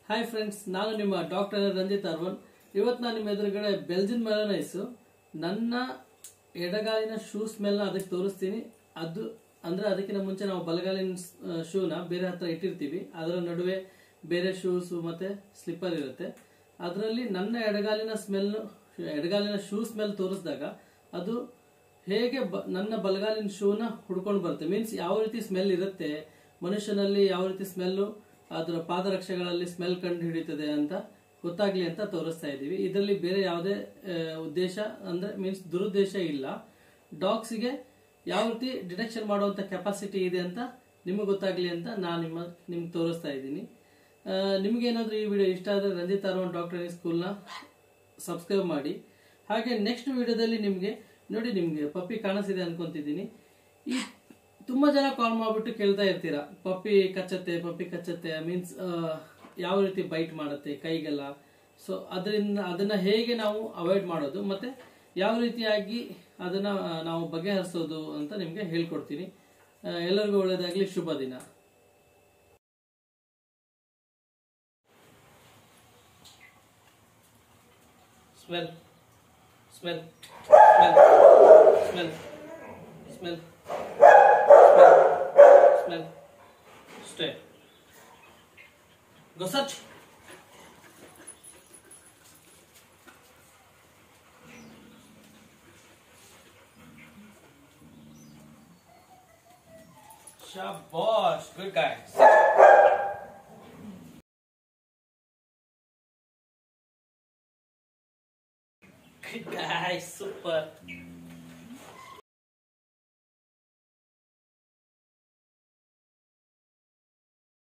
Hi friends ನಾನು ನಿಮ್ಮ doctor Ranjit ಅರ್ವನ್ ಇವತ್ತು ನಾನು ನಿಮ್ಮ ಎದುರುಗಡೆ ಬೆಲ್ಜಿನ್ ಮೆಲನೈಸು ನನ್ನ ಎಡಗಾಲಿನ ಶೂ ಸ್ಮೆಲ್ನ ಅದಕ್ಕೆ ತೋರಿಸ್ತೀನಿ ಅದು ಅಂದರೆ ಅದಕ್ಕಿಂತ ಮುಂಚೆ ನಾವು ಬಲಗಾಲಿನ ಶೂನ ಬೇರೆ ಹತ್ರ ಇಟ್ಟಿರ್ತೀವಿ ಅದರ ನಡುವೆ ಬೇರೆ ಶೂಸ್ ಮತ್ತು ಸ್ಲಿಪ್ಪರ್ ಇರುತ್ತೆ ಅದರಲ್ಲಿ ನನ್ನ ಎಡಗಾಲಿನ ಸ್ಮೆಲ್ ಎಡಗಾಲಿನ ಶೂ ಸ್ಮೆಲ್ ತೋರಿಸಿದಾಗ ಅದು ಹೇಗೆ ಬ ನನ್ನ ಬಲಗಾಲಿನ ಶೂನ ಹುಡ್ಕೊಂಡು ಬರುತ್ತೆ ಮೀನ್ಸ್ ಯಾವ ರೀತಿ ಸ್ಮೆಲ್ ಇರುತ್ತೆ ಮನುಷ್ಯನಲ್ಲಿ ಯಾವ ರೀತಿ ಸ್ಮೆಲ್ಲು ಅದರ ಪಾದರಕ್ಷೆಗಳಲ್ಲಿ ಸ್ಮೆಲ್ ಕಂಡು ಹಿಡಿತದೆ ಅಂತ ಗೊತ್ತಾಗ್ಲಿ ಅಂತ ತೋರಿಸ್ತಾ ಇದ್ದೀವಿ ಇದರಲ್ಲಿ ಬೇರೆ ಯಾವುದೇ ಆ, ಉದ್ದೇಶ ಅಂದ್ರೆ ಮೀನ್ಸ್ ದುರುದ್ದೇಶ ಇಲ್ಲ ಡಾಗ್ಸ್ಗೆ ಯಾವ ರೀತಿ ಡಿಟೆಕ್ಷನ್ ಮಾಡುವಂತ ಕೆಪಾಸಿಟಿ ಇದೆ ಅಂತ ನಿಮಗೆ ಗೊತ್ತಾಗ್ಲಿ ಅಂತ ನಾನು ನಿಮ್ಮ ನಿಮ್ಗೆ ತೋರಿಸ್ತಾ ಇದ್ದೀನಿ ನಿಮ್ಗೆ ಏನಾದರೂ ಈ ವಿಡಿಯೋ ಇಷ್ಟ ಆದರೆ ರಂಜಿತ್ ಅರ್ವನ್ ಡಾಕ್ಟರ್ ಸ್ಕೂಲ್ನ ಸಬ್ಸ್ಕ್ರೈಬ್ ಮಾಡಿ ಹಾಗೆ ನೆಕ್ಸ್ಟ್ ವಿಡಿಯೋದಲ್ಲಿ ನಿಮಗೆ ನೋಡಿ ನಿಮಗೆ ಪಪ್ಪಿ ಕಾಣಿಸಿದೆ ಅನ್ಕೊಂತಿದ್ದೀನಿ ಈ ತುಂಬಾ ಜನ ಕಾಲ್ ಮಾಡ್ಬಿಟ್ಟು ಕೇಳ್ತಾ ಇರ್ತೀರಾ ಪಪ್ಪಿ ಕಚ್ಚತ್ತೆ ಪಪ್ಪಿ ಕಚ್ಚತ್ತೆ ಮೀನ್ಸ್ ಯಾವ ರೀತಿ ಬೈಟ್ ಮಾಡುತ್ತೆ ಕೈಗೆಲ್ಲ ಸೊ ಅದರಿಂದ ಅದನ್ನ ಹೇಗೆ ನಾವು ಅವಾಯ್ಡ್ ಮಾಡೋದು ಮತ್ತೆ ಯಾವ ರೀತಿಯಾಗಿ ಅದನ್ನ ಆ, ನಾವು ಬಗೆಹರಿಸೋದು ಅಂತ ನಿಮಗೆ ಹೇಳ್ಕೊಡ್ತೀನಿ ಆ, ಎಲ್ಲರಿಗೂ ಒಳ್ಳೇದಾಗ್ಲಿ ಶುಭ ದಿನ smell smell smell smell smell smell stay Go search. Shabash, good guy. Good guy, super.